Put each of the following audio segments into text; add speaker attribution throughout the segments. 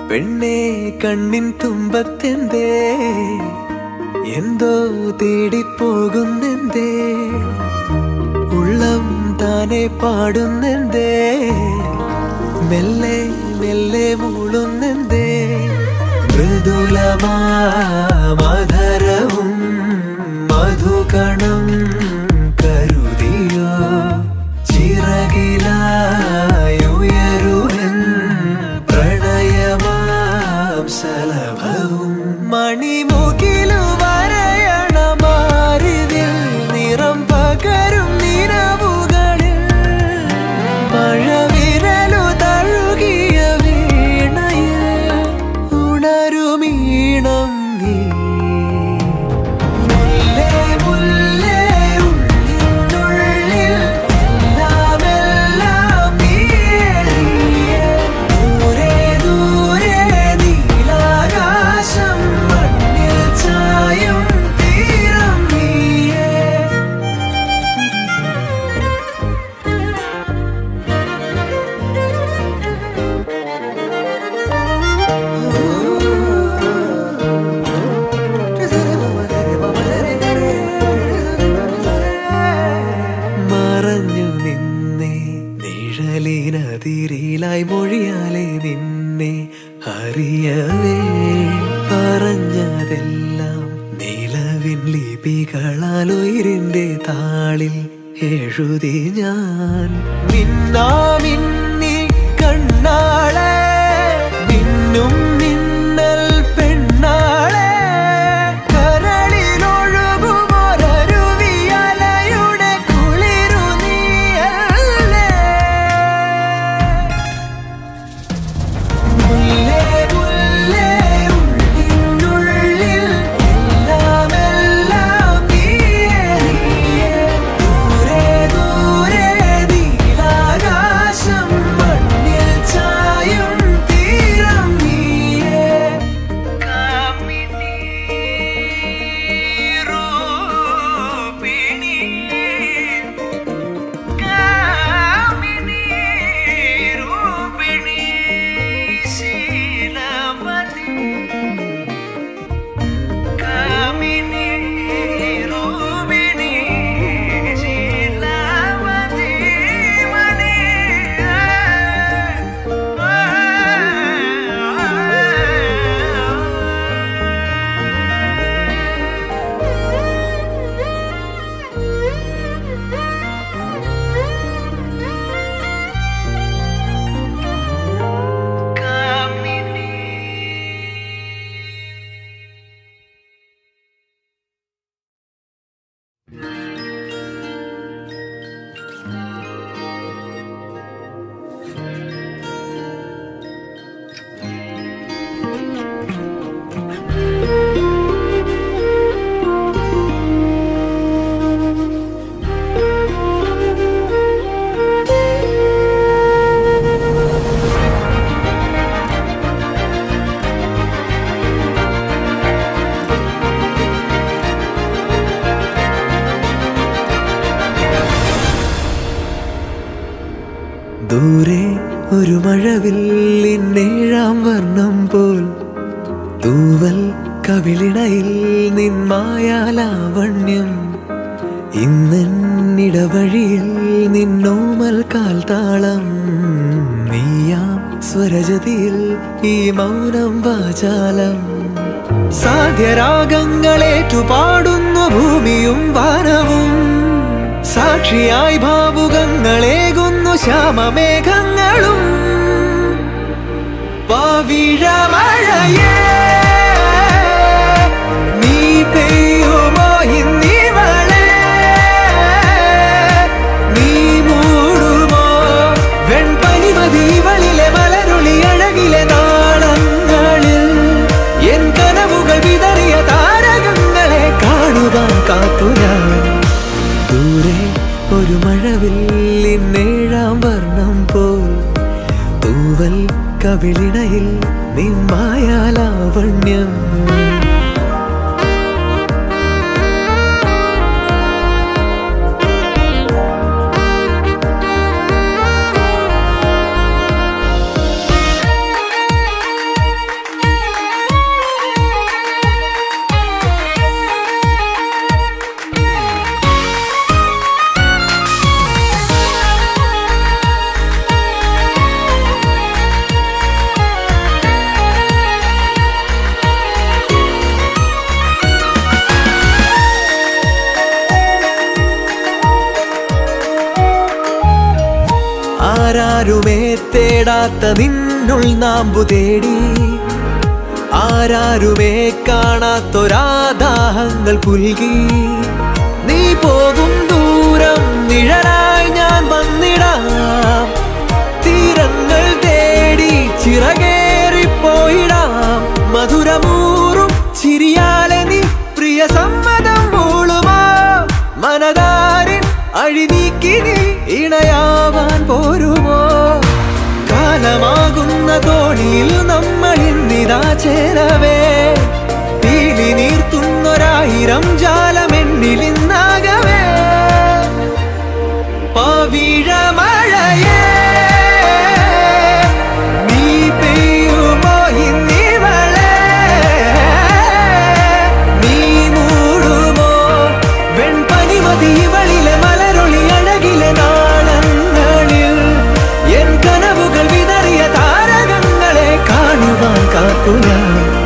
Speaker 1: പെണ്ണെ കണ്ണിൻ തുമ്പത്തെന്തേ എന്തോ തേടിപ്പോകുന്നെന്തേ ഉള്ളം താനെ പാടുന്നെന്തേ മെല്ലെ മെല്ലെ മൂളുന്നെന്തേ മൃദുലമാധരവും മധുകണം കരുതിയോ ചിറകിലായുയരുവൻ പ്രണയമാം സലഭവും മണിമുകിലു വരയണമാരിതിൽ നിറം പകരും നിറവുകളിൽ മഴവിരലു തഴുകിയ വീണയിൽ ഉണരുമീണം നീ മുല്ലേ മുല്ലേ ഉള്ളിനുള്ളിൽ എല്ലാം എല്ലാം നീയേ നീയേ. ദൂരെ ദൂരെ നീലാകാശം മണ്ണിൽ ചായും തീരം നീയേ മറഞ്ഞു നിന്നെ നിഴലിനതിരിലായി മൊഴിയാലെ നിന്നെ അറിയവേ പറഞ്ഞതെല്ലാം നിലവിൻ ലിപികളാൽ ഉയിരിന്റെ താളിൽ എഴുതി ഞാൻ മിന്നാ മിന്നി കണ്ണാളെ മിന്നും മിന്നൽ പെണ്ണാളെ കരളിലൊഴുകുമൊരരുവിയലയുടെ കുളിരു നീയല്ലേ മുല്ലേ മുല്ലേ ഉള്ളിനുള്ളിൽ എല്ലാം എല്ലാം നീയേ നീയേ ദൂരെ ദൂരെ നീലാകാശം മണ്ണിൽ ചായും തീരം നീയേ കാമിനി രൂപിണി കാമിനി രൂപിണി ശീലവതി കാമിനി രൂപിണി ശീലവതി മണി ദൂരെ ഒരു മഴവില്ലിന്നേഴാം വർണ്ണം പോൽ തൂവൽ കവിളിണയിൽ നിന്മായാലാവണ്യം ഇന്നിടവഴിയിൽ നിന്നോമൽ കാൽത്താളം നീയാം സ്വരജതിയിൽ ഈ മൗനം വാചാലം സാധ്യരാഗങ്ങളേറ്റുപാടുന്നു ഭൂമിയും വാനവും സാക്ഷിയായി ഭാവുകങ്ങളേകുന്നു ശ്യാമമേഘങ്ങളും പവിഴമഴയേ നീ പെയ്യുമോ ഇന്നിവളെ നീ മൂടുമോ വെൺപനിമതിവളിലെ മലരുളി അഴകിലെ നാളങ്ങളിൽ എൻ കനവുകൾ വിതറിയ താരകങ്ങളെ കാണുവാൻ കാത്തു ഞാൻ ദൂരെ ഒരു മഴവില്ലിന്നേഴാം വർണ്ണം പോൽ തൂവൽ കവിളിണയിൽ നിമ്മായാലാവണ്യം ആരാരുമേ തേടാത്ത നിന്നുൾ നാമ്പു തേടി ആരാരുമേ കാണാത്തൊരാദാഹങ്ങൾ പുൽകി നീ പോകും ദൂരം നിഴലായി ഞാൻ വന്നിടാം തീരങ്ങൾ തേടി ചിറകേറിപ്പോയിടാം മധുരമൂറും ചിരിയാലെ നീ പ്രിയ സമ്മതം മൂളുമാ മനതാരിൻ അഴിനീക്കി നീ ഇണയാവാൻ പോരുമോ കാലമാകുന്ന തോണിയിൽ നമ്മൾ ഇന്നിതാ ചേരവേ തീലി നീർത്തുന്നൊരായിരം ജാലമെന്നിൽ ഇന്നാകവേ പവിഴമഴയേ നീ പെയ്യുമോ ഇന്നിവളെ നീ മൂടുമോ വെൺപനിമതി ഇവളിലെ മലരൊളി അഴകിലെ നാളങ്ങളിൽ എൻ കനവുകൾ വിതറിയ താരകങ്ങളെ കാണുവാൻ കാത്തു ഞാൻ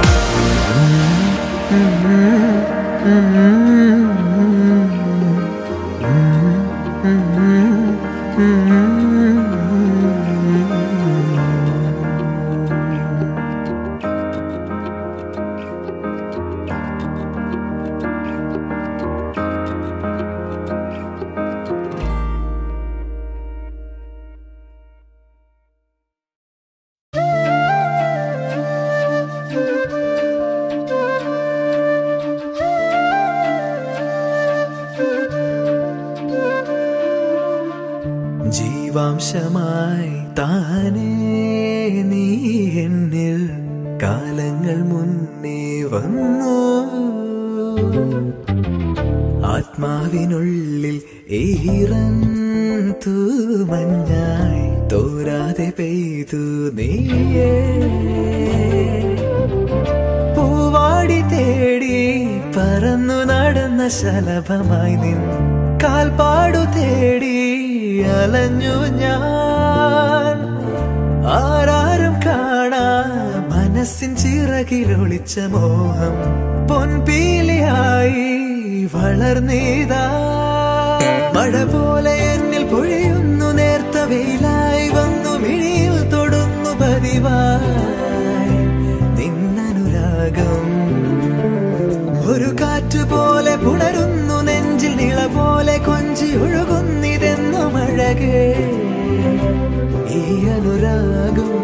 Speaker 1: ജീവാംശമായി താനേ നീ എന്നിൽ കാലങ്ങൾ മുന്നേ വന്നു ആത്മാവിനുള്ളിൽ ഈറൻ തൂമഞ്ഞായി തോരാതെ പെയ്തു നീയേ പൂവാടി തേടി പറന്നു നടന്ന ശലഭമായി നിൻ കാൽപ്പാടു തേടി അലഞ്ഞു ഞാൻ ആരാരും കാണാ മനസ്സിൻ ചിറകിലൊളിച്ച മോഹം പൊൻപീലിയായി വളർന്നീതാ മഴ പോലെ എന്നിൽ പൊഴിയുന്നു നേർത്ത വെയിലായി വന്നു മിഴിയിൽ തൊടുന്നു പതിവായി നിന്നനുരാഗം ഒരു കാറ്റ് പോലെ പുണരുന്നു നെഞ്ചിൽ നിള പോലെ കൊഞ്ചി ഒഴുകുന്നിതെന്നു മഴകേ ഈ അനുരാഗം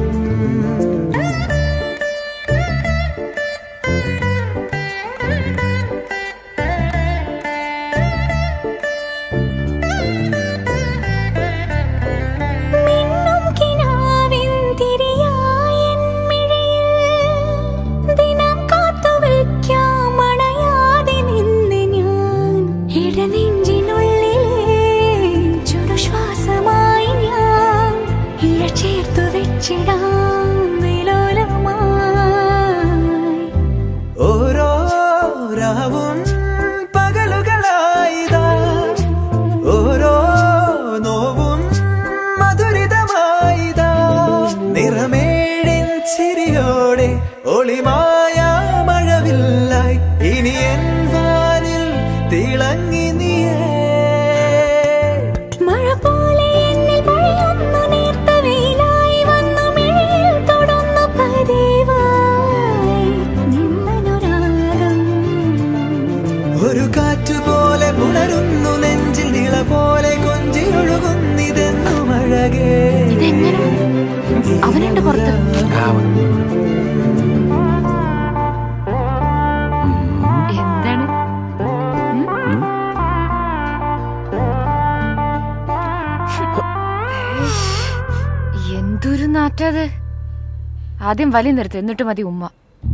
Speaker 2: മിന്നും കിനാവിൻ തിരിയായൻ മിഴിയിൽ ദിനം കാത്തുവയ്ക്കാം അണയാതെ നിന്ന് ഞാൻ ഇടനെഞ്ചിനുള്ളിലെ ചുടുശ്വാസമായി ഞാൻ ഇഴ ചേർത്തു വെച്ചിടാം വിലോലമായി
Speaker 1: ഓരോ രാവും പകലുകളായിതാ ഓരോ നോവും മധുരിതമായിതാ നിറമേഴിൻ ചിരിയോടെ ഒളിമായ മഴവില്ലായി ഇനി എൻ വാനിൽ തിളങ്ങി നീയേ
Speaker 2: മഴ പോലെ എന്നിൽ പൊഴിയുന്നു നേർത്ത വെയിലായി വന്നു മിഴിയിൽ തൊടുന്നു പതിവായി നിന്നനുരാഗം
Speaker 1: ഒരു കാറ്റ് പോലെ പുണരുന്നു നെഞ്ചിൽ നിള പോലെ കൊഞ്ചി ഒഴുകുന്നിതെന്നു മഴകേ
Speaker 2: ഇതെങ്ങനെ അവനുണ്ട് പുറത്ത് എന്താണ്
Speaker 3: എന്തൊരു നാറ്റത് ആദ്യം വലി നിർത്ത് എന്നിട്ട് മതി ഉമ്മ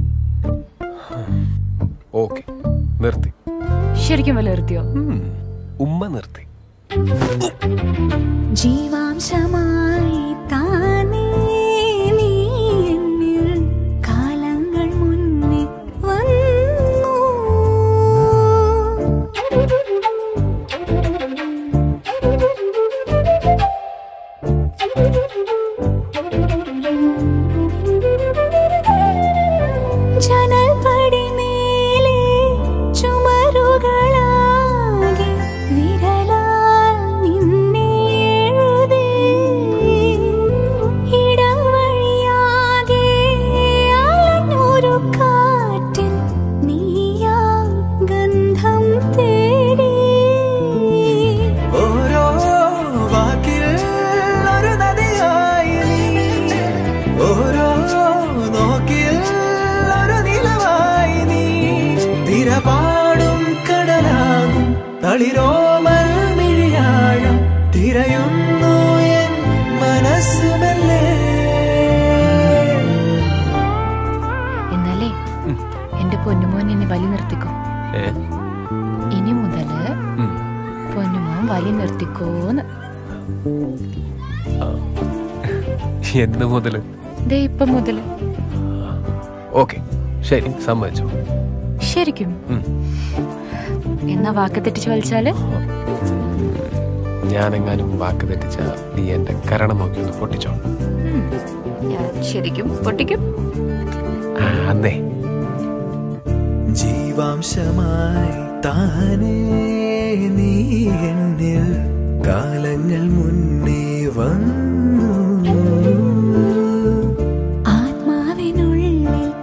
Speaker 4: ഓക്കെ നിർത്തി
Speaker 3: ശരിക്കും വലി നിർത്തിയോ
Speaker 4: ഉം, ഉമ്മ നിർത്തി
Speaker 2: ജീവാംശമായി താനേ നീ എന്നിൽ കാലങ്ങൾ മുന്നേ വന്നു ജനൽ പടിമേലെ ചുമരുകളാകെ വിരലാൽ നിന്നെ എഴുതി
Speaker 1: തളിരോമൽ മിഴിയാഴം തിരയുന്നു എൻ മനസ്സുമല്ലേ
Speaker 3: എന്നാലേ എന്റെ പൊന്നുമോൻ എന്നെ വലി നിർത്തിക്കോ
Speaker 4: ഏ
Speaker 3: ഇനി മുതല്
Speaker 4: ഉം.
Speaker 3: പൊന്നുമോൻ വലി നിർത്തിക്കോന്ന്
Speaker 4: എന്ന് മുതല്
Speaker 3: ദേ ഇപ്പം മുതല്
Speaker 4: ഓക്കെ ശരി സമ്മതിച്ചു
Speaker 3: ശരിക്കും
Speaker 4: ഉം.
Speaker 3: എന്നാ വാക്ക് തെറ്റിച്ച് വലിച്ചാല്
Speaker 4: ഞാനെങ്ങാനും വാക്ക് തെറ്റിച്ച നീ എന്റെ കരണം നോക്കി ഒന്ന് പൊട്ടിച്ചോ
Speaker 3: ഉം. ഞാൻ ശരിക്കും പൊട്ടിക്കും
Speaker 4: ആ, അന്നേ
Speaker 1: ജീവാംശമായി താനേ നീ എന്നിൽ കാലങ്ങൾ മുന്നേ വന്നു
Speaker 2: ആത്മാവിനുള്ളിൽ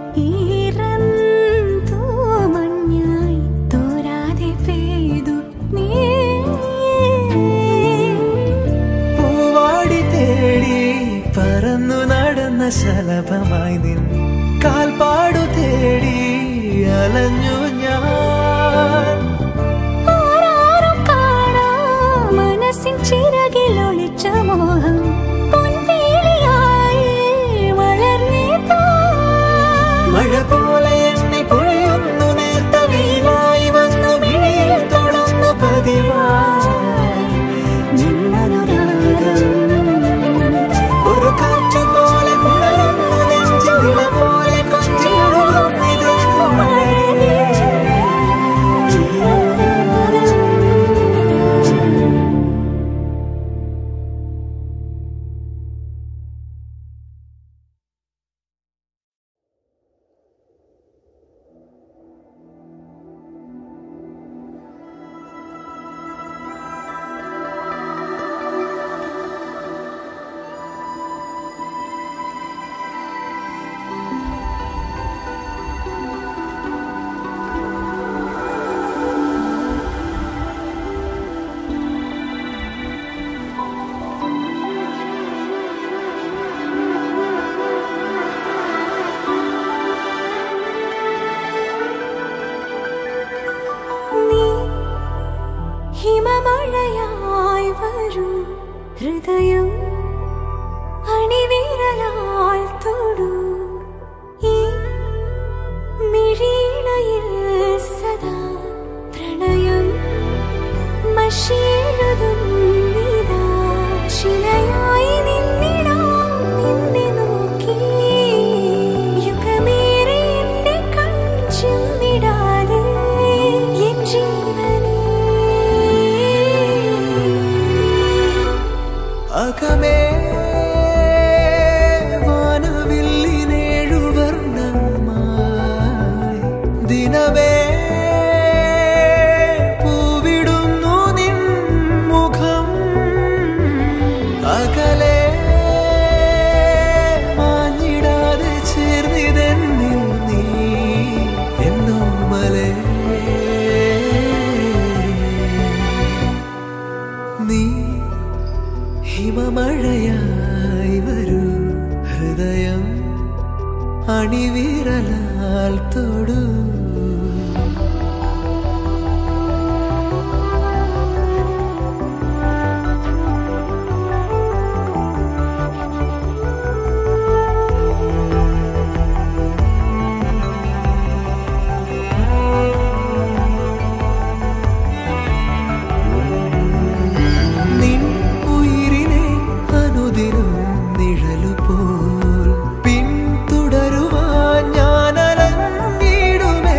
Speaker 2: ഈറന്തോ മഞ്ഞായി തോരാതെ പെയ്തു നീ
Speaker 1: പൂവാടി തേടി പറന്നു നടന്ന ശലഭമായി നിൻ കാൽപ്പാടു തേടി അലഞ്ഞു ഞാൻ
Speaker 2: ആരാരും കാണാ മനസ്സിൻ ചിറകിൽ ഒളിച്ച മോഹം പൊൻവേലിയായി വളർന്നേതാ
Speaker 1: മഴ പോലെ എന്നെ പൊഴിയുന്നു നേർത്ത വെയിലായി വന്നു മിഴിയിൽ തൊടുന്നു പതിവായി നിന്നനുരാഗം ഒരു കാറ്റ് പോലെ പുണരുന്നു നെഞ്ചിൽ ഇല പോലെ കൊഞ്ചിയൊഴുകുന്നിത് മഴയേ.
Speaker 2: നീ ഹിമമഴയായി വരൂ ഹൃദയം അണിവിരലാൽ തൊടൂ ഈ മിഴിയിണയിൽ സദാ പ്രണയം മഷിയെഴുതുന്നിതാ ശിലയായി നിന്നിടാം നിന്നെ നോക്കി യുഗമേറെ എന്റെ കൺചിമ്മിടാതെ എൻ ജീവനേ
Speaker 1: അകമേ വാനവില്ലിനേഴുവർണ്ണമായി ദിനമേ പൂവിടുന്നു നിൻ മുഖം അകലെ മാഞ്ഞിടാതെ ചേർന്നിതെന്നിൽ നീ എന്നോമലേ നീ ഹിമമഴയായി വരൂ ഹൃദയം അണിവിരലാൽ തൊടൂ നിൻ ഉയിരിനെ അനുദിനം നിഴലുപോൽ പിന്തുടരുവാൻ ഞാൻ അലഞ്ഞിടുമേ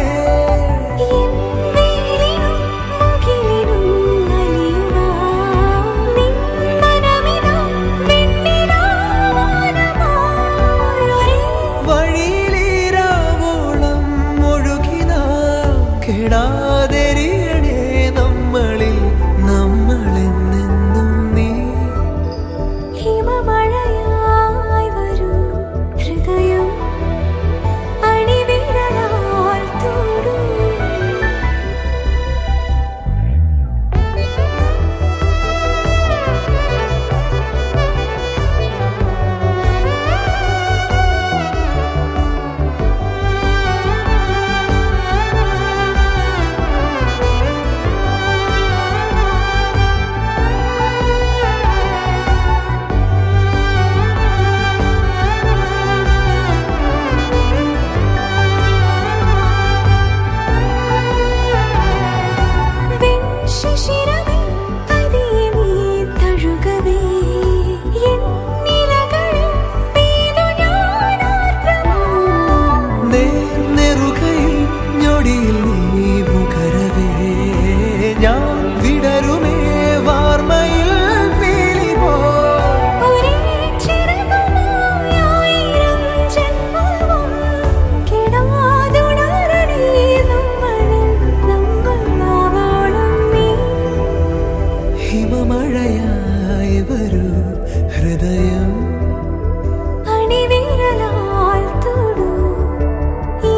Speaker 1: ഞാൻ വിടരുമേ വാർമയിൽ പീലി പോ
Speaker 2: ഒരേ ചിറകുമായായിരം ജന്മവും കെടാതുണരണേ നമ്മളിൽ നമ്മളാവോളം നീ
Speaker 1: ഹിമമഴയായി വരൂ ഹൃദയം
Speaker 2: അണിവിരലാൽ തൊടൂ ഈ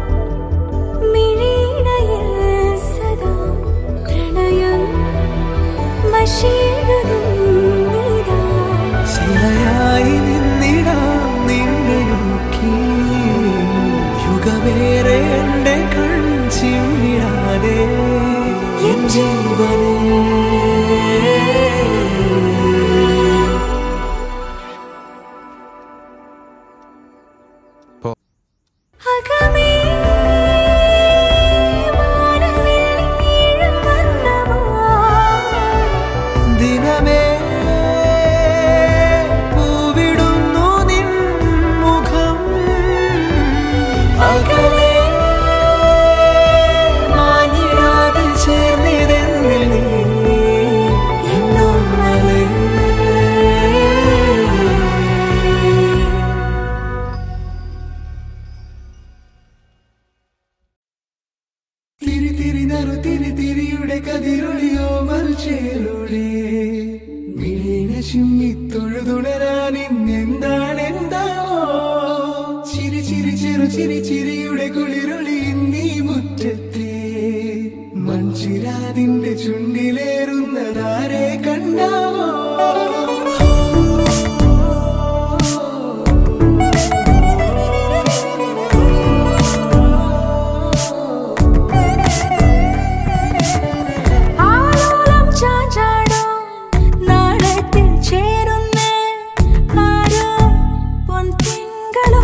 Speaker 2: മിഴിയിണയിൽ സദാ പ്രണയം മഷീഴുതുന്നിതാ
Speaker 1: ശിലയായി നിന്നിടാം നിന്നെ നോക്കി യുഗമേറെ എന്റെ കൺചിമ്മിടാതെ എൻ ജീവനേ
Speaker 2: അകമേ വാനവില്ലിൻ നീഴും വർണ്ണമാ
Speaker 1: ദിനമേ പൂവിടുന്നു നിൻ മുഖം അകലെ മാഞ്ഞിടാതെ ചേർന്നിതെന്നിൽ നീ എന്നോമലേ തിരി തിരി നറു തിരി തിരിയുടെ കതിരൊളിയോ മൽച്ചേലൂടെ മിഴീന ചിമ്മി തൊഴുതുണരാൻ ഇന്നെന്താണ് എന്താവോ ചിരി ചിരി ചെറു ചിരി ചിരിയുടെ കുളിരൊളി നീ മുറ്റത്തെ മൺചിരാതിന്റെ ചുണ്ടിലേറുന്നതാരെ കണ്ടാവോ
Speaker 2: ആലോലം ചാഞ്ചാടോ നാളത്തിൽ ചേരുന്നേ ആരോ പൊൻതിങ്കളോ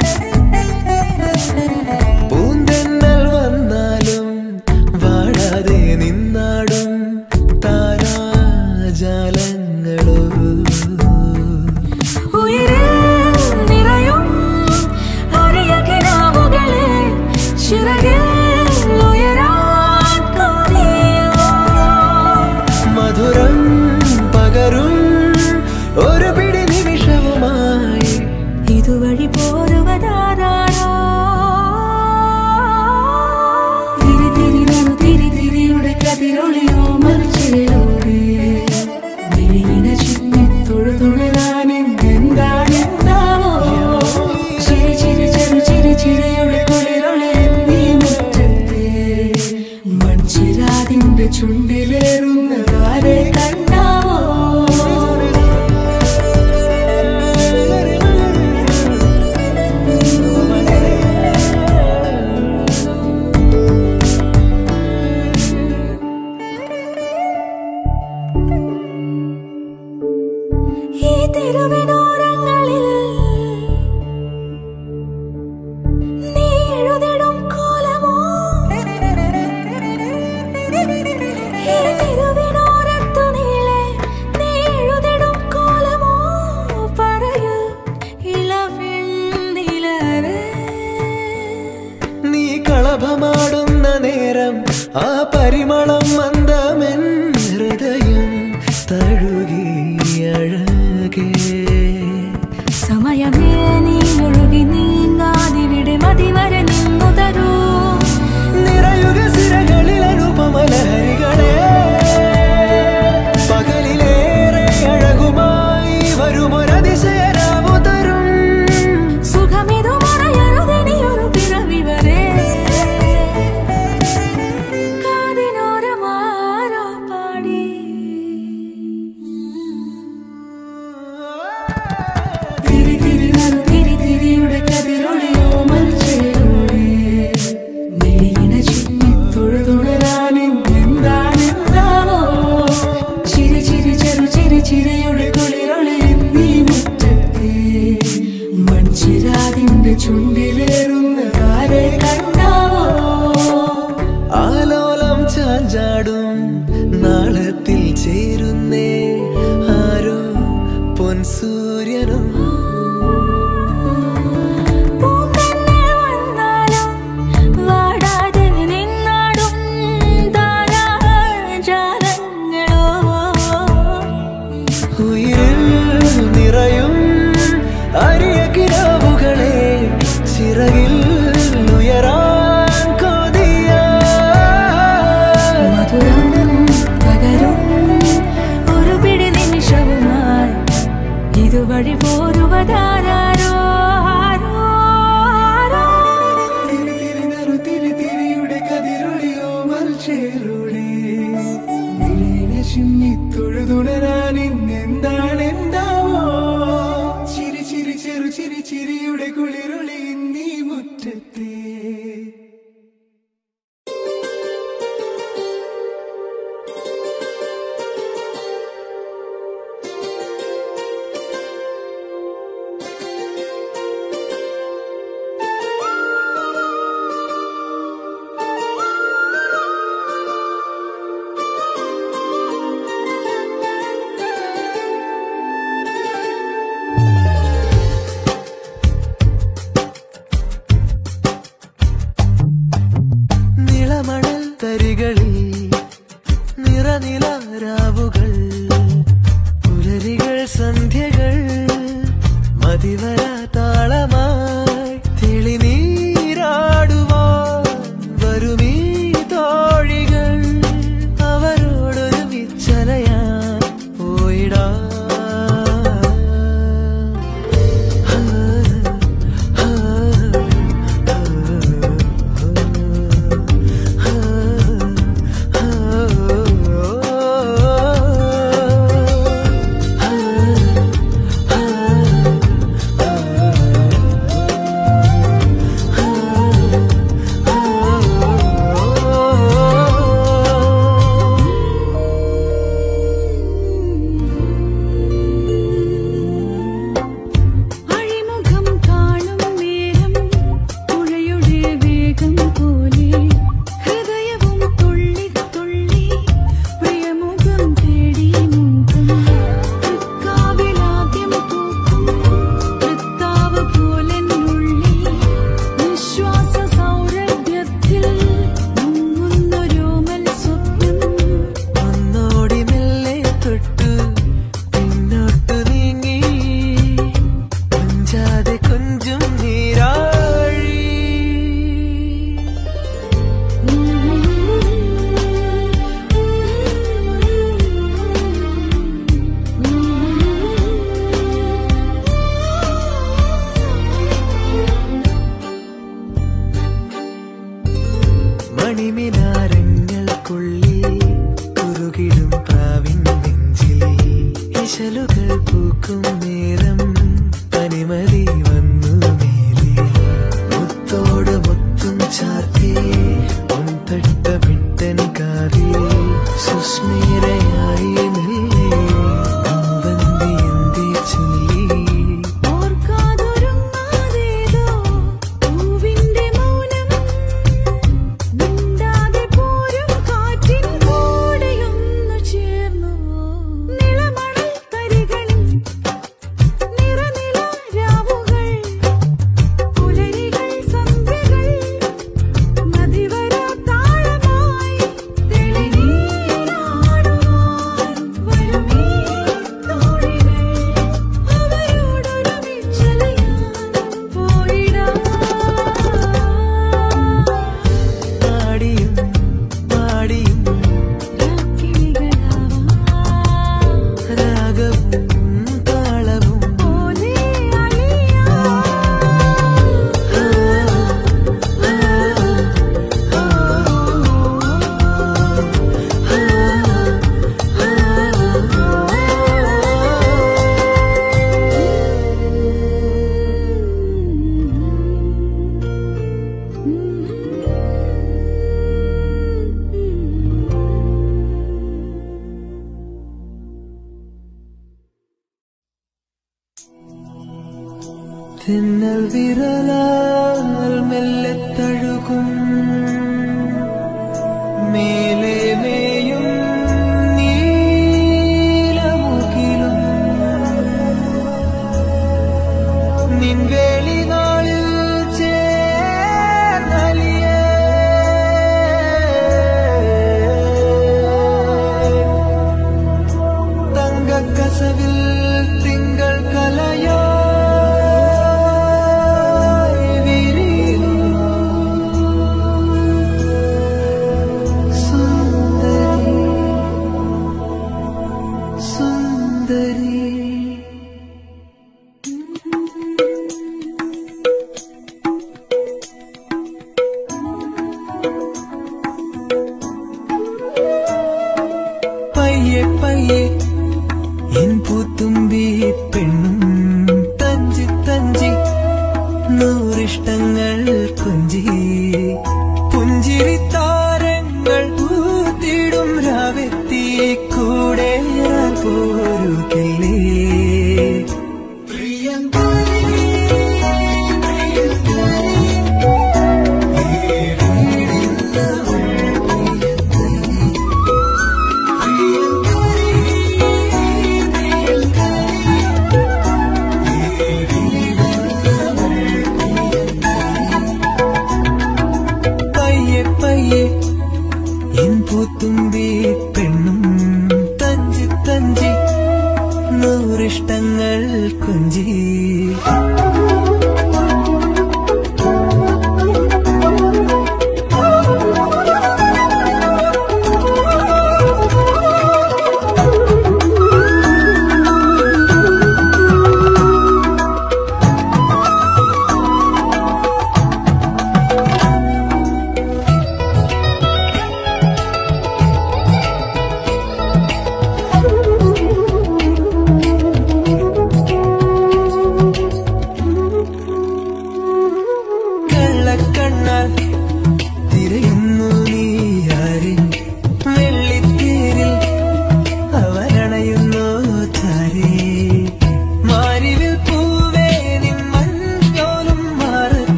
Speaker 1: പൂന്തെന്നൽ വന്നാലും വാഴാതെ നിന്നാടും താരാജാലങ്ങളോ
Speaker 2: ഉയരിൽ നിറയും അരിയ കിനാവുകളെ ചിറകിൽ ഉയരാൻ തോന്നിയോ
Speaker 1: മധുരം പകരും ഒരു പിടി നിമിഷവുമായി
Speaker 2: ഇതുവഴി പോരുവതാരോ തിരി തിരി നറു തിരി തിരിയുടെ കതിരൊളിയോ മറിച്ചിലൂടെ വിഴിഞ്ഞ ചിന്നി തൊഴുതുണരാൻ എന്താണെന്താവോ ചിരി ചിരി ചെറു ചിരി ചിരിയുടെ കുളിരൊളി നീ മുറ്റത്തെ മൺചിരാതിന്റെ ചുണ്ടിലേറുന്നതാരെ കണ്ടാവോ ഈ തെരുവിനോരങ്ങളിൽ നീ എഴുതിടും കോലമോ ഈ തെരുവിനോരത്തു നീളെ നീ എഴുതിടും കോലമോ പറയൂ ഇളവെണ്ണിലവേ
Speaker 1: നീ കളഭമാടുന്ന നേരം ആ പരിമളം മന്ദമെൻ ഹൃദയം തഴുകി അഴകേ
Speaker 2: സമയമേ നീ ഒഴുകി നീങ്ങാതിവിടെ മതിവരെ നിന്നു തരൂ
Speaker 1: നിറയുക സിരകളിൽ അനുപമലഹരികളെ പകലിലേറെ അഴകുമായി വരുമൊരതിശയരാവു തരും
Speaker 2: സുഖമിതു മറയരുതിനിയൊരു പിറവി വരെ കാതിനോരമാരോ പാടി തിരി തിരി നറു തിരി തിരിയുടെ കതിരൊളിയോ മൽച്ചേലൂടെ മിഴിയിണ ചിമ്മി തൊഴുതുണരാൻ എന്താണെന്താവോ ചിരി ചിരി ചെറു ചിരി ചിരിയുടെ കുളിരൊളി നീ മുറ്റത്തെ മൺചിരാതിന്റെ ചുണ്ടിലേറുന്നതാരെ കണ്ടാവോ
Speaker 1: ആലോലം ചാഞ്ചാടും നാളത്തിൽ ചേരുന്നേ ആരോ പൊൻസൂര്യനും
Speaker 2: പൂന്തന്നെ വന്നാലും വാടാതെ നിന്നാടും താരാൾ
Speaker 1: തൊഴുതുണരാൻ ഇന്നെന്താണ് എന്താവോ ചിരി ചിരി ചെറു ചിരി ചിരിയുടെ കുളിരുളി നീ മുറ്റത്തെ നിളമണൽ തരികളിൽ നിറനിലാരാവുകൾ പുലരികൾ സന്ധ്യകൾ മതിവര താളമായി തെളിനീരാടുവാൻ വരുമീ തോഴികൾ അവരോടൊരു വിച്ചലയാൻ പോയിടാ
Speaker 2: അഴിമുഖം കാണും നേരം പുഴയുടെ വേഗം പോലെ ഹൃദയവും തുള്ളി തുള്ളി പ്രിയമുഖം തേടി മുഖം തൃക്കാവിലാദ്യം പൂക്കും തൃത്താവ് പോലെന്നുള്ളിൽ നിശ്വാസ സൗരഭ്യത്തിൽ മുങ്ങുന്നൊരോമൽ സ്വപ്നം
Speaker 1: ഒന്നോടി മെല്ലെ തൊട്ടു പിന്നോട്ടു നീങ്ങി കൊഞ്ചാതെ കൊഞ്ചും നീരാഴി മണിമിനാരങ്ങൾക്കുള്ളിൽ കുറുകിടും പ്രാവിൻ നെഞ്ചിൽ ഇശലുകൾ പൂക്കും നേരം പനിമതി വന്നു മേലെ മുത്തോട് മുത്തും ചാത്തി പൊൻതട്ട വിട്ടൻ കാതിൽ സുസ്മേരയായി മെല്ലെ പൂവന്തി എന്തേ ചൊല്ലി
Speaker 2: ഓർക്കാതൊരുങ്ങാതേതോ പൂവിന്റെ മൗനം മിണ്ടാതെ പോരും കാറ്റിൻ കൂടെയൊന്നു ചേർന്നു നിളമണൽ തരികളിൽ നിറനിലാരാവുകൾ പുലരികൾ സന്ധ്യകൾ മതിവരാ താളമായി തെളിനീരാടുവാൻ വരുമീ തോഴികൾ അവരോടൊരുമിച്ചലയാൻ പോയിടാം
Speaker 1: പാടിയും പാടിയും രാഗവും താളവും തിന്നൽ വിരലാൽ മെല്ലെ തഴുകും മേലെ മേയും നീലമുകിലും നിൻവേളി നാളിൽ ചേർന്നലിയേ തങ്കക്കസവിൽ തിങ്കൾ കലയോ വിരിയും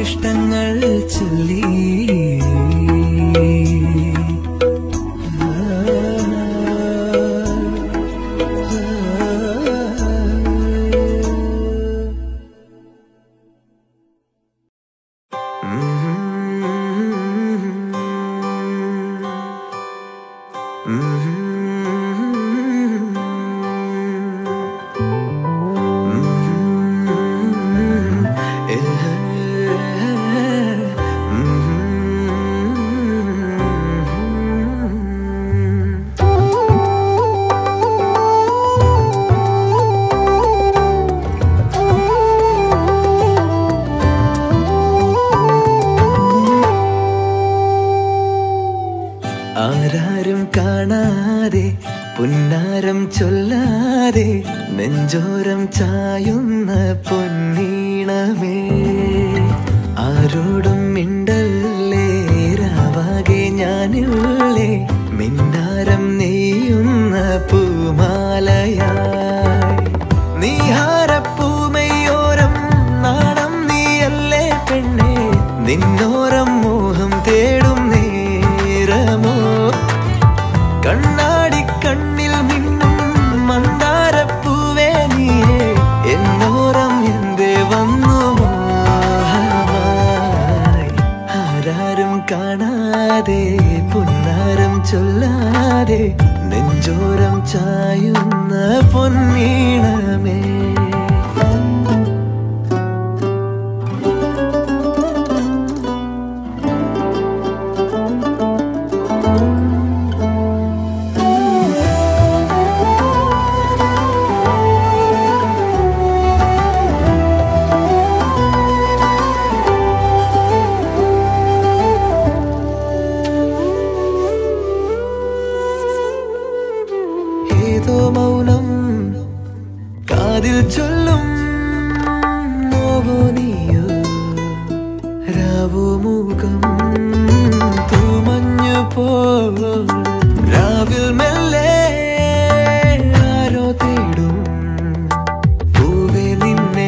Speaker 1: നൂറിഷ്ടങ്ങൾ ചൊല്ലി ആരാരും കാണാതെ പുന്നാരം ചൊല്ലാതെ നെഞ്ചോരം ചായുന്ന പൊന്നീണമേ ആരോടും മിണ്ടല്ലേ രാവാകെ ഞാനില്ലേ മിന്നാരം നെയ്യുന്ന പൂമാലയായി നീഹാരപ്പൂമയോരം നാണം നീയല്ലേ പെണ്ണേ നിന്നോരം മോഹം തേടും നേരമോ കണ്ണാടി കണ്ണിൽ മിന്നും മന്ദാരപ്പൂവേ നീയേ എന്നോരം എന്തേ വന്നു മോഹമായി ആരാരും കാണാതെ പുന്നാരം ചൊല്ലാതെ നെഞ്ചോരം ചായുന്ന പൊന്നീണമേ ഏതോ മൗനം കാതിൽ ചൊല്ലും നോവോ നീയോ രാവോ മൂകം തൂമഞ്ഞു പോ രാവിൽ മെല്ലെ ആരോ തേടും പൂവേ നിന്നെ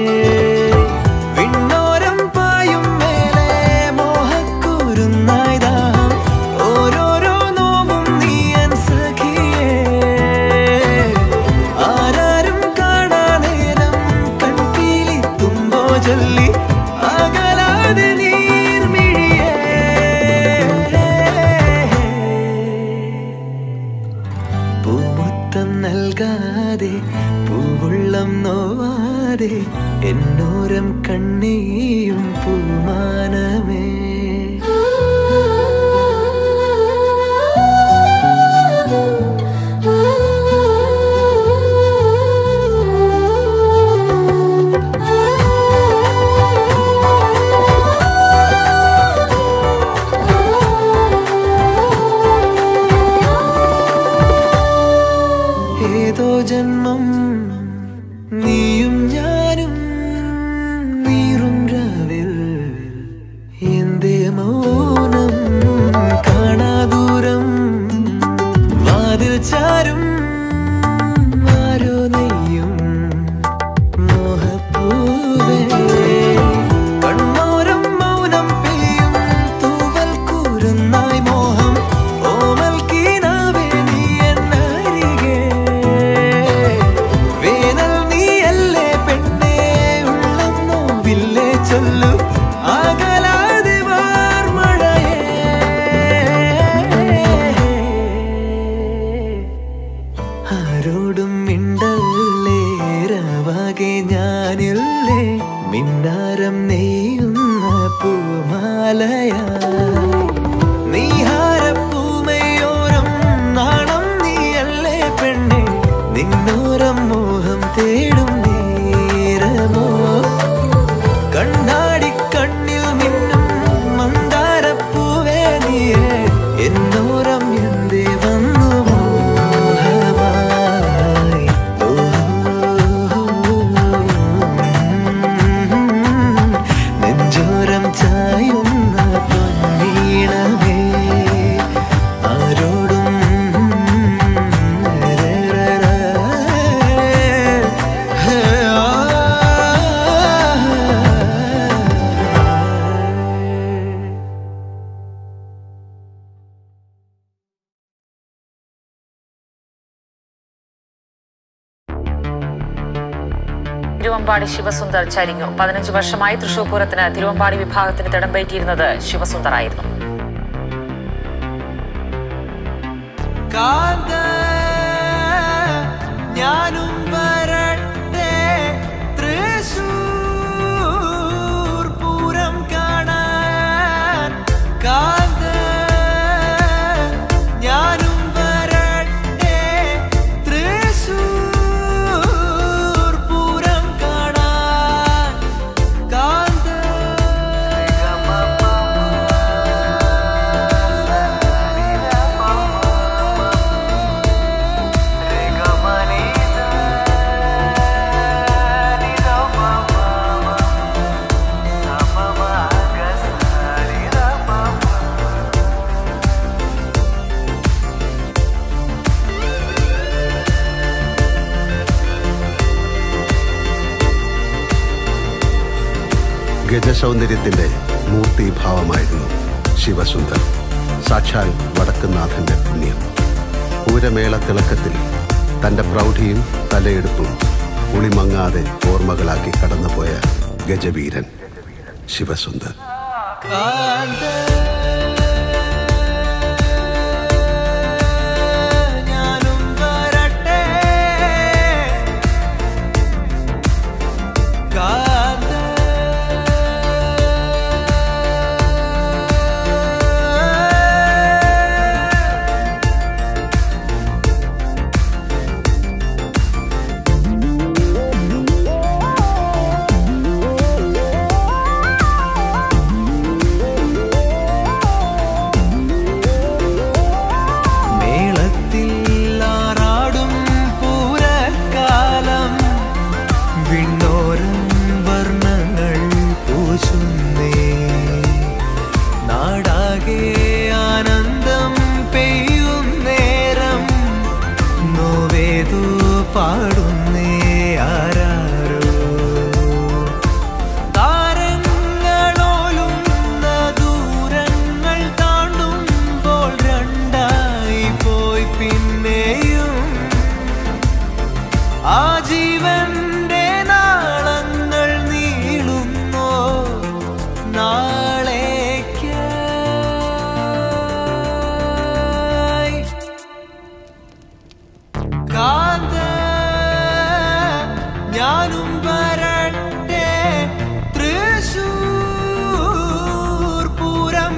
Speaker 1: വിണ്ണോരം പായും മേലെ മോഹക്കൂരുന്നായി ദാഹം ഓരോരോ നോവും നീയൻ സഖിയേ ആരാരും കാണാ നേരം കൺപീലി തുമ്പോ ചൊല്ലി അകലാതെ നീർമിഴിയേ പൂമുത്തം നൽകാതെ പൂവുള്ളം നോവാതെ എന്നോരം കണ്ണീയും പൂമാനമേ ഏതോ ജന്മം നീയും ഞാനും നീറും രാവിൽ എന്തേ മൗനം കാണാദൂരം വാതിൽ ചാരും ആരോ നെയ്യും മോഹപ്പൂവേ കണ്ണോരം മൗനം പെയ്യും തൂവൽ കൂരുന്നായി മോഹം ഓമൽ കീനാവേ നീ എന്നരികെ വേനൽ നീയല്ലേ പെണ്ണേ ഉള്ളം നോവില്ലേ ചൊല്ലു അകലാതെ വാർമഴയേ ആരോടും മിണ്ടല്ലേ രാവാകെ ഞാനില്ലേ മിന്നാരം നെയ്യുന്ന പൂമാലയാ നീഹാരപ്പൂമയോരം നാണം നീയല്ലേ പെണ്ണെ നിന്നോരം മോഹം തേടും നേരമോ കണ്ണാടി കണ്ണിൽ മിന്നും മന്ദാരപ്പൂവേ നീയേ എന്നോരം എന്തേ വന്നു മോഹമായി നെഞ്ചോരം ചായുന്ന പൊന്നീണമേ ആരോടും
Speaker 5: തിരുവമ്പാടി ശിവസുന്ദർ ചരിഞ്ഞു പതിനഞ്ച് വർഷമായി തൃശൂർ പൂരത്തിന് തിരുവമ്പാടി വിഭാഗത്തിന് തിടമ്പേറ്റിയിരുന്നത് ശിവസുന്ദർ ആയിരുന്നു
Speaker 1: കാന്ത ഞാനും വരട്ടെ തൃശൂർ പൂരം കാണാൻ കാന്ത ഞാനും വരട്ടെ തൃശൂർ പൂരം കാണാൻ കാന്ത
Speaker 6: ഗജസൗന്ദര്യത്തിന്റെ മൂർത്തിഭാവമായിരുന്നു ശിവസുന്ദർ സാക്ഷാൽ വടക്കുന്നാഥന്റെ പുണ്യം പൂരമേള തിളക്കത്തിൽ തന്റെ പ്രൗഢിയും തലയെടുപ്പും ഉളിമങ്ങാതെ ഓർമ്മകളാക്കി കടന്നുപോയ ഗജവീരൻ ശിവസുന്ദർ
Speaker 1: കാന്ത ഞാനും വരട്ടെ കാന്ത മേളത്തിൽ ആറാടും പൂരക്കാലം വിണ്ണോരം വർണ്ണങ്ങൾ പൂശുന്നേ നാടാകെ ആനന്ദം പെയ്യും നേരം നോവേതു പാടുന്നേ ആരാരോ താരങ്ങളോലുന്ന ദൂരങ്ങൾ താണ്ടുമ്പോൾ രണ്ടായി പോയി പിന്നെയും ആ ജീവന്റെ നാളങ്ങൾ നീളുന്നോ നാളേക്കായി കാന്ത ഞാനും വരട്ടെ തൃശൂർ പൂരം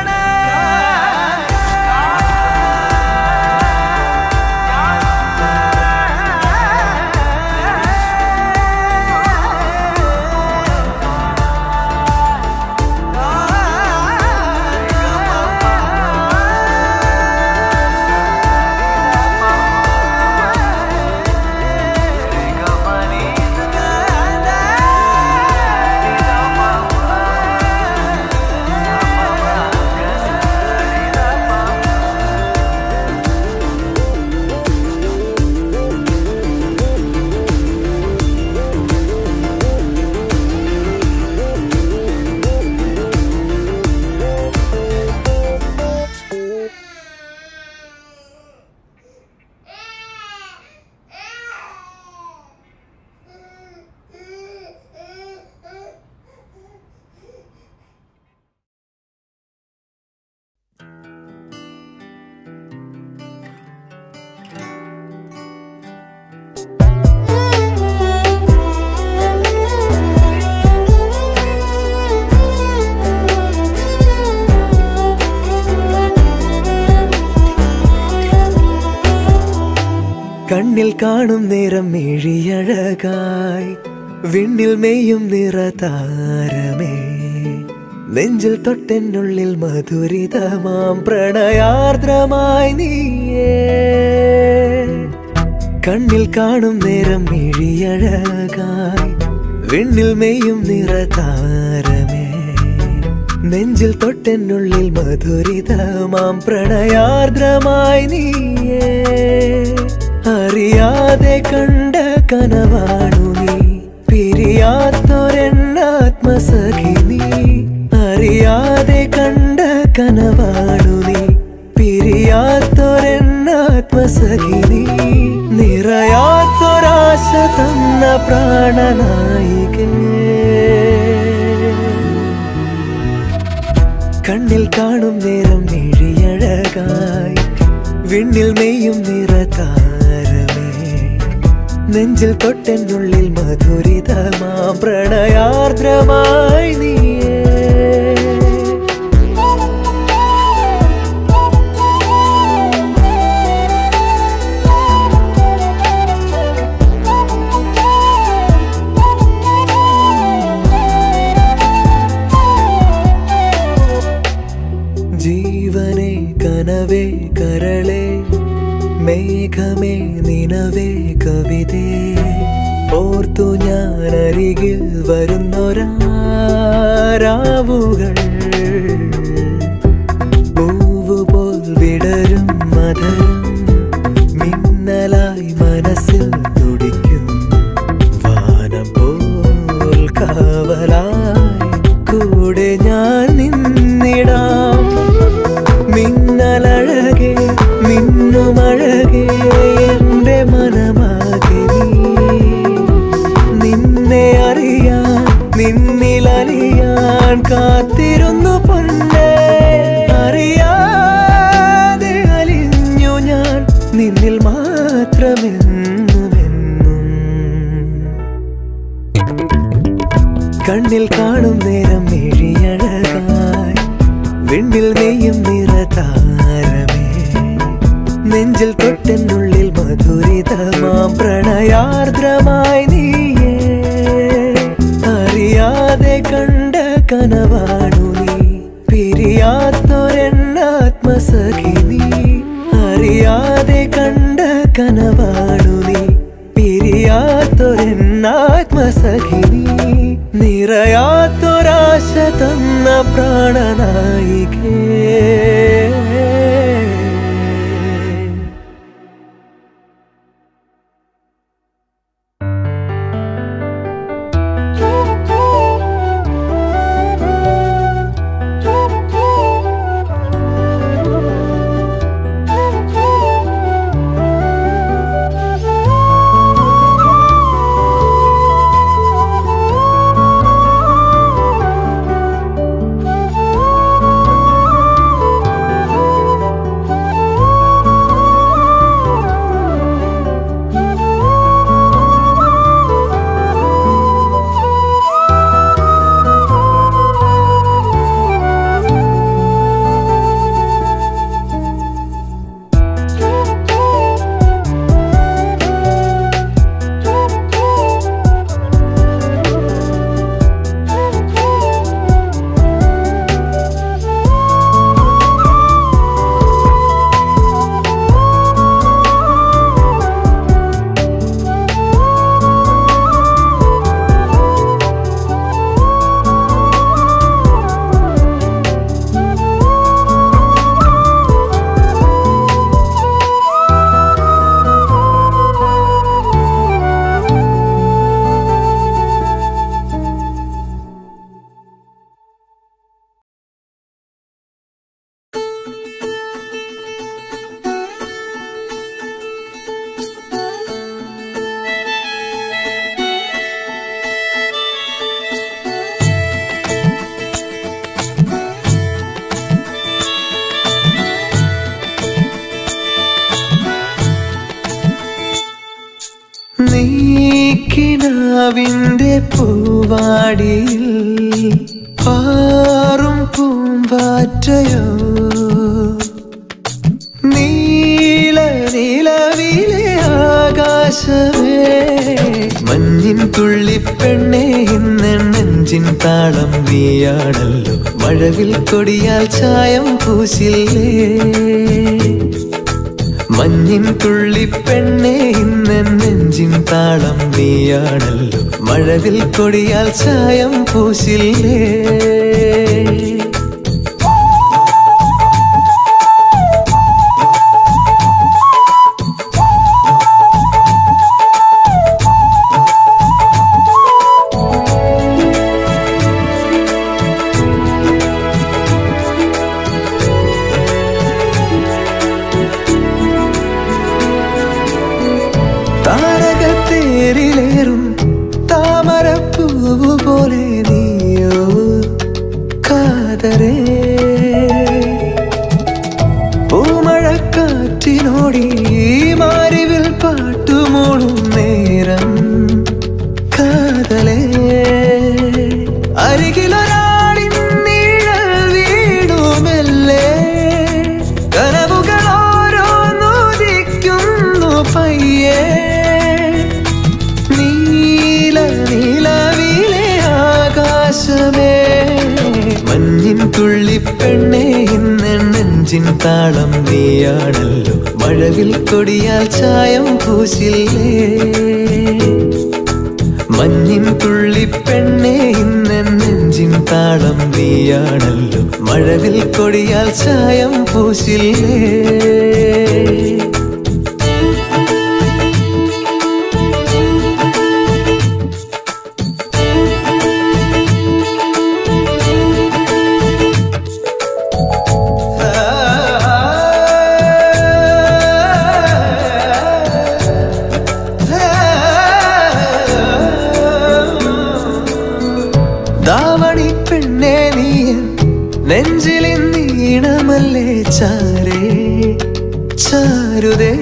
Speaker 1: കണ്ണിൽ കാണും നേരം മിഴിയഴകായി വിണ്ണിൽ മെയ്യും നിറതാരമേ നെഞ്ചിൽ തൊട്ടെന്നുള്ളിൽ മധുരിതമാം പ്രണയാർദ്രമായി നീയേ കണ്ണിൽ കാണും നേരം മിഴിയഴകായി വിണ്ണിൽ മെയ്യും നിറതാരമേ നെഞ്ചിൽ തൊട്ടെന്നുള്ളിൽ മധുരിതമാം പ്രണയാർദ്രമായി നീയേ അറിയാതെ കണ്ട കനവാണു നീ പിരിയാത്തൊരെണ്ണാത്മസഖി നീ അറിയാതെ കണ്ട കനവാണു നീ പിരിയാത്തൊരെണ്ണാത്മസഖി നീ നിറയാത്തൊരാശ തന്ന പ്രാണനായികേ കണ്ണിൽ കാണും നേരം മിഴിയഴകായി വിണ്ണിൽ മെയ്യും നിറതാരമേ നെഞ്ചിൽ തൊട്ടെന്നുള്ളിൽ മധുരിതമാ പ്രണയാർദ്രമായി നീയേ ജീവനെ കനവേ കരളെ മേഘമേ നിനവേ കവിതേ ഓർത്തു ഞാൻ അരികിൽ വരുന്നൊരാവുകൾ പൂവുപോൽ വിടരും മധുരം മിന്നലായി മനസ്സിൽ തുടിക്കും വാനം പോൽ കാവലായി കൂടെ ഞാൻ നിന്നിടാം മിന്നലഴകെ മിന്നുമഴകെ എൻ്റെ മനമാകെ നീ നിന്നെ അറിയാൻ നിന്നിലറിയാൻ കാത്തിരുന്നു പൊന്നെ അറിയാതെ അലിഞ്ഞു ഞാൻ നിന്നിൽ മാത്രമെന്നുമെന്നും കണ്ണിൽ കാണും നേരം മിഴിയഴകായി വിണ്ണിൽ നെയ്യും നിറതാരമേ നെഞ്ചിൽ തൊട്ടെന്നുള്ളിൽ മധുരിതമാം പ്രണയാർദ്രമായി നീയേ അറിയാതെ കണ്ട കനവാണു നീ പിരിയാത്തൊരെണ്ണാത്മസഖി നീ അറിയാതെ കണ്ട കനവാണു നീ പിരിയാത്തൊരെണ്ണാത്മസഖി നീ നിറയാത്തൊരാശ തന്ന പ്രാണനായികേ നീക്കിനാവിന്റെ പൂവാടിയിൽ പാറും പൂമ്പാറ്റയോ നീല നിലവിലെ ആകാശമേ മഞ്ഞിൻ തുള്ളിപ്പെണ്ണെ ഇന്ന് നെഞ്ചിൻ താളം നീയാണല്ലോ മഴവിൽ കൊടിയാൽ ചായം പൂശില്ലേ മഞ്ഞിൻ തുള്ളിപ്പെണ്ണെ ഇന്ന് നെഞ്ചിൻ താളം നീയാണല്ലോ മഴവിൽ കൊടിയാൽ ചായം പൂശില്ലേ താരകത്തേരിൽ കാതരേ പൂമഴക്കാറ്റിനോടി മാരിവിൽ പാട്ടുമോളും നേരം കാതലേ അരികിലൊരാളിൻ നിഴൽ വീണുമെല്ലേ കനവുകൾ ഓരോന്നുദിക്കുന്നു പയ്യേ നീല നീലവിലെ ആകാശമേ മഞ്ഞിൻ തുള്ളിപ്പെണ്ണേ ഇന്ന് നെഞ്ചിൻ താളം നീയാണല്ലോ മഴവിൽ കൊടിയാൽ ചായം പൂശില്ലേ മഞ്ഞിൻ തുള്ളിപ്പെണ്ണേ ഇന്ന് നെഞ്ചിൻ താളം നീയാണല്ലോ മഴവിൽ കൊടിയാൽ ചായം പൂശില്ലേ ദാവണി പെണ്ണേ നീ നെഞ്ചിലിൻ നീണമല്ലേ ചാരേ ചാരുതേ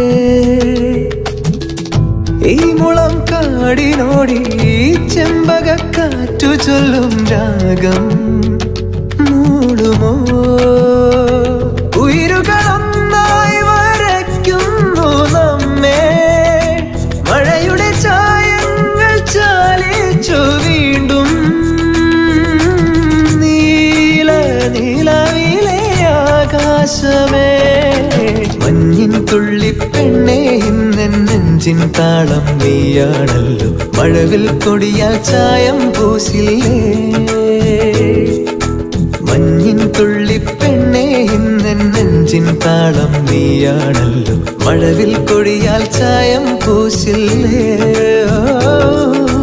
Speaker 1: ഈ മുളം കാടിനോടി ചെമ്പകക്കാറ്റു ചൊല്ലും രാഗം മൂടുമോ ഉയരുകളൊന്നായി വരയ്ക്കുന്നു നമ്മെ മഴയുടെ ചായങ്ങൾ ചാലിച്ചു വീണ്ടും നീല നീലവിലെ ആകാശമേ മഞ്ഞിൻ തുള്ളിപ്പെണ്ണേ ഇന്ന് നെഞ്ചിൻ താളം നീയാണല്ലോ മഴവിൽ കൊടിയാൽ ചായം പൂശില്ലേ മഞ്ഞിൻ തുള്ളിപ്പെണ്ണേ ഇന്ന് നെഞ്ചിൻ താളം നീയാണല്ലോ മഴവിൽ കൊടിയാൽ ചായം പൂശില്ലേ ഓ